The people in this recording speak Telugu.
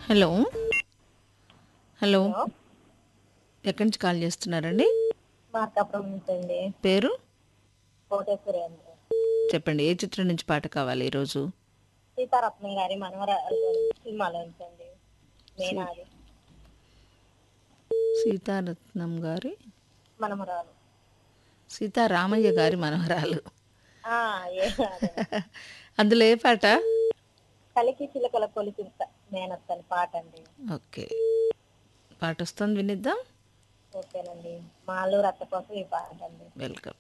హలో హలో హలో ఎక్కడి నుంచి కాల్ చేస్తున్నారండి మార్కాపురం నుంచి అండి పేరు కోటేశ్వరి అండి చెప్పండి ఏ చిత్రం నుంచి పాట కావాలి ఈరోజు సీతారత్నం గారి మనవరాలు సినిమాలో నుంచి అండి మేనాది సీతారత్నం గారి మనమరాలు సీతారామయ్య గారి మనవరాలు ఆ, ఏ అదే. అందులో ఏ పాట కలికి చిలకల కొలికింత మేనత్తని పాట అండి ఓకే పాట వస్తుంది వినిద్దాం ఓకేనండి మాలు రత్త కోసం ఈ పాట అండి వెల్కమ్